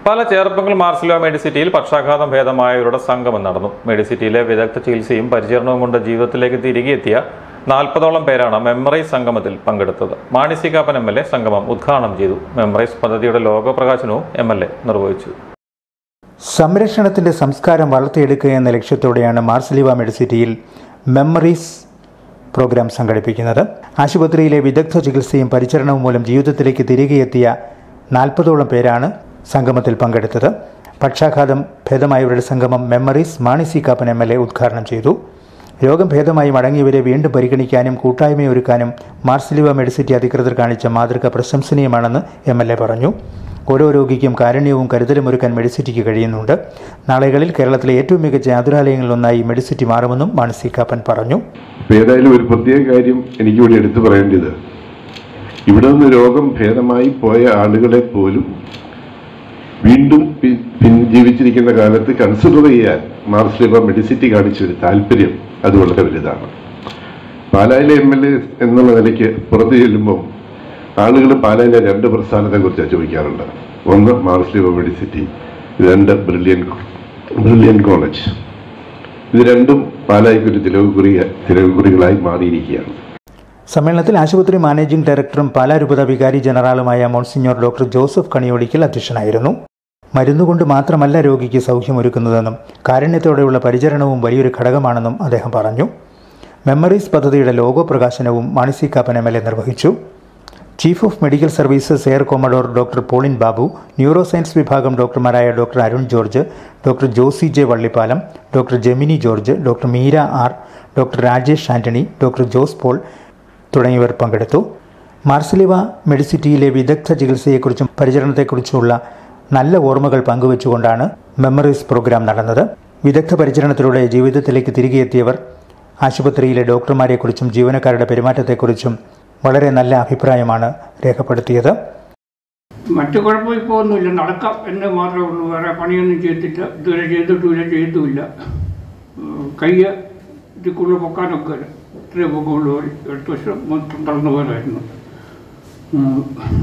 പല ചേർപ്പങ്ങൾ മാർസിലോ മെഡിസിറ്റിയിൽ പക്ഷാഘാതം ഭേദമായവരുടെ സംഗമം നടന്നു മെഡിസിറ്റിയിലെ വിദഗ്ധ ചികിത്സയും പരിചരണവും കൊണ്ട് ജീവിതത്തിലേക്ക് തിരികെ എത്തിയ നാൽപ്പതോളം പേരാണ് മെമ്മറൈസ് സംഗമത്തിൽ പങ്കെടുത്തത് Mani C Kappan M L A സംഗമം ഉദ്ഘാടനം ചെയ്തു മെമ്മറൈസ് പദ്ധതിയുടെ ലോഗോ പ്രകാശനവും എം എൽ എ നിർവഹിച്ചു സംരക്ഷണത്തിന്റെ സംസ്കാരം വളർത്തിയെടുക്കുക എന്ന ലക്ഷ്യത്തോടെയാണ് മാർസലിവ മെഡിസിറ്റിയിൽ മെമ്മറീസ് പ്രോഗ്രാം സംഘടിപ്പിക്കുന്നത് ആശുപത്രിയിലെ വിദഗ്ധ ചികിത്സയും പരിചരണവും മൂലം ജീവിതത്തിലേക്ക് തിരികെ എത്തിയ നാൽപ്പതോളം പേരാണ് സംഗമത്തിൽ പങ്കെടുത്തത് പക്ഷാഘാതം ഭേദമായവരുടെ സംഗമം memories Mani C Kappan M L A ഉദ്ഘാടനം ചെയ്തു രോഗം ഭേദമായി മടങ്ങിയവരെ വീണ്ടും പരിഗണിക്കാനും കൂട്ടായ്മയൊരുക്കാനും മാർസലിവ മെഡിസിറ്റി അധികൃതർ കാണിച്ച മാതൃക പ്രശംസനീയമാണെന്ന് എം എൽ എ പറഞ്ഞു ഓരോ രോഗിക്കും കാരുണ്യവും കരുതലും ഒരുക്കാൻ മെഡിസിറ്റിക്ക് കഴിയുന്നുണ്ട് നാളുകളിൽ കേരളത്തിലെ ഏറ്റവും മികച്ച ആതുരാലയങ്ങളിലൊന്നായി മെഡിസിറ്റി മാറുമെന്നും മാണി സി കാപ്പൻ പറഞ്ഞു ഇപ്പൊ ഏതായാലും ഒരു പ്രത്യേക കാര്യം എനിക്ക് കൂടി എടുത്തു പറയേണ്ടത് ഇവിടെ നിന്ന് രോഗം ഭേദമായി പോയ ആളുകളെ പോലും വീണ്ടും പി- പിൻ- ജീവിച്ചിരിക്കുന്ന കാലത്ത് കൺസിഡർ ചെയ്യാൻ മാർസ്ലിവ മെഡിസിറ്റി കാണിച്ച ഒരു താല്പര്യം അത് വളരെ വലുതാണ് പാലായിലെ എം എൽ എ എന്നുള്ള നിലയ്ക്ക് പുറത്തു ചെല്ലുമ്പോൾ ആളുകൾ പാലായിലെ രണ്ട് പ്രസ്ഥാനത്തെ കുറിച്ച് ചോദിക്കാറുണ്ട് ഒന്ന് മാർസ്ലിവ മെഡിസിറ്റി രണ്ട് ബ്രില്യൻ ബ്രില്യൻ കോളേജ് ഇത് രണ്ടും പാലായിക്ക് ഒരു തിലവ് കുറിയ തിലവ് കുറികളായി മാറിയിരിക്കുകയാണ് സമ്മേളനത്തിൽ ആശുപത്രി മാനേജിംഗ് ഡയറക്ടറും പാലാരൂപത വികാരി ജനറാളുമായ മോൺസിഞ്ഞോർ ഡോക്ടർ ജോസഫ് കണിയോടിക്കൽ അധ്യക്ഷനായിരുന്നു മരുന്നുകൊണ്ട് മാത്രമല്ല രോഗിക്ക് സൗഖ്യമൊരുക്കുന്നതെന്നും കാരുണ്യത്തോടെയുള്ള പരിചരണവും വലിയൊരു ഘടകമാണെന്നും അദ്ദേഹം പറഞ്ഞു മെമ്മറീസ് പദ്ധതിയുടെ ലോഗോ പ്രകാശനവും Mani C Kappan M L A നിർവഹിച്ചു chief of medical services air commodore doctor Paulin Babu neuro science വിഭാഗം ഡോക്ടർമാരായ doctor Arun George doctor Josy J Vallippalam doctor Gemini George doctor Meera R doctor Rajesh Antony doctor Jose Paul തുടങ്ങിയവർ പങ്കെടുത്തു മാർസലിവ മെഡിസിറ്റിയിലെ വിദഗ്ധ ചികിത്സയെക്കുറിച്ചും പരിചരണത്തെക്കുറിച്ചുമുള്ള നല്ല ഓർമ്മകൾ പങ്കുവച്ചുകൊണ്ടാണ് മെമ്മറീസ് പ്രോഗ്രാം നടന്നത് വിദഗ്ധ പരിചരണത്തിലൂടെ ജീവിതത്തിലേക്ക് തിരികെ എത്തിയവർ ആശുപത്രിയിലെ ഡോക്ടർമാരെക്കുറിച്ചും ജീവനക്കാരുടെ പെരുമാറ്റത്തെക്കുറിച്ചും വളരെ നല്ല അഭിപ്രായമാണ് രേഖപ്പെടുത്തിയത് മറ്റു കുഴപ്പം ഇപ്പോൾ ഒന്നുമില്ല നടക്കാം എന്ന് മാത്രമേ ഉള്ളൂ വേറെ പണിയൊന്നും ചെയ്തിട്ടില്ല ഇതുവരെ ചെയ്തിട്ടുമില്ല ചെയ്തുമില്ല ഉം, കയ്യ് ഇതിക്കുള്ള പൊക്കാനൊക്കെ ഇല്ല. ഇത്രയും പൊക്കമുള്ള പോലെ എടുത്ത വർഷം മൊത്തം തളർന്ന പോലായിരുന്നു ഉം.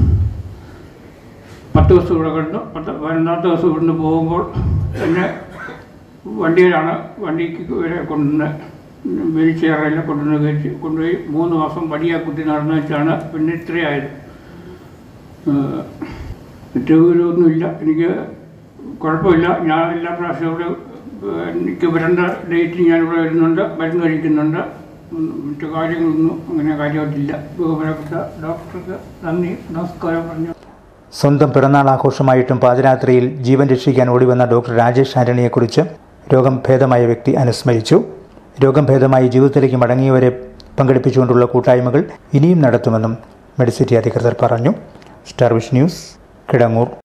പത്ത് ദിവസം ഇവിടെ കിടന്നു പത്ത് പതിനൊന്നാമത്തെ ദിവസം ഇവിടുന്ന് പോകുമ്പോൾ എന്നെ വണ്ടിയിലാണ് വണ്ടിക്ക് വരെ കൊണ്ടുവന്ന് വീൽ ചെയറെല്ലാം കൊണ്ടുവന്ന് കയറ്റി കൊണ്ടുപോയി മൂന്ന് മാസം വടിയാ കുത്തി നടന്നു വെച്ചാണ് പിന്നെ ഇത്രയായത് ഏഹ് മറ്റു ഒന്നുമില്ല എനിക്ക് കുഴപ്പമില്ല ഞാൻ എല്ലാ പ്രാവശ്യവും ഇവിടെ ഏഹ് എനിക്ക് വരേണ്ട ഡേറ്റ് ഞാൻ ഇവിടെ വരുന്നുണ്ട് മരുന്ന് കഴിക്കുന്നുണ്ട് ഉം, മറ്റു കാര്യങ്ങളൊന്നും അങ്ങനെ കാര്യമായിട്ടില്ല ബഹുമാനപ്പെട്ട ഡോക്ടർക്ക് നന്ദി നമസ്കാരം പറഞ്ഞു സ്വന്തം പിറന്നാൾ ആഘോഷമായിട്ടും പാതിരാത്രിയിൽ ജീവൻ രക്ഷിക്കാൻ ഓടിവന്ന ഡോക്ടർ രാജേഷ് ആന്റണിയെക്കുറിച്ച് രോഗം ഭേദമായ വ്യക്തി അനുസ്മരിച്ചു രോഗം ഭേദമായി ജീവിതത്തിലേക്ക് മടങ്ങിയവരെ പങ്കെടുപ്പിച്ചുകൊണ്ടുള്ള കൂട്ടായ്മകൾ ഇനിയും നടത്തുമെന്നും മെഡിസിറ്റി അധികൃതർ പറഞ്ഞു സ്റ്റാർ വിഷ് ന്യൂസ് കിടങ്ങൂർ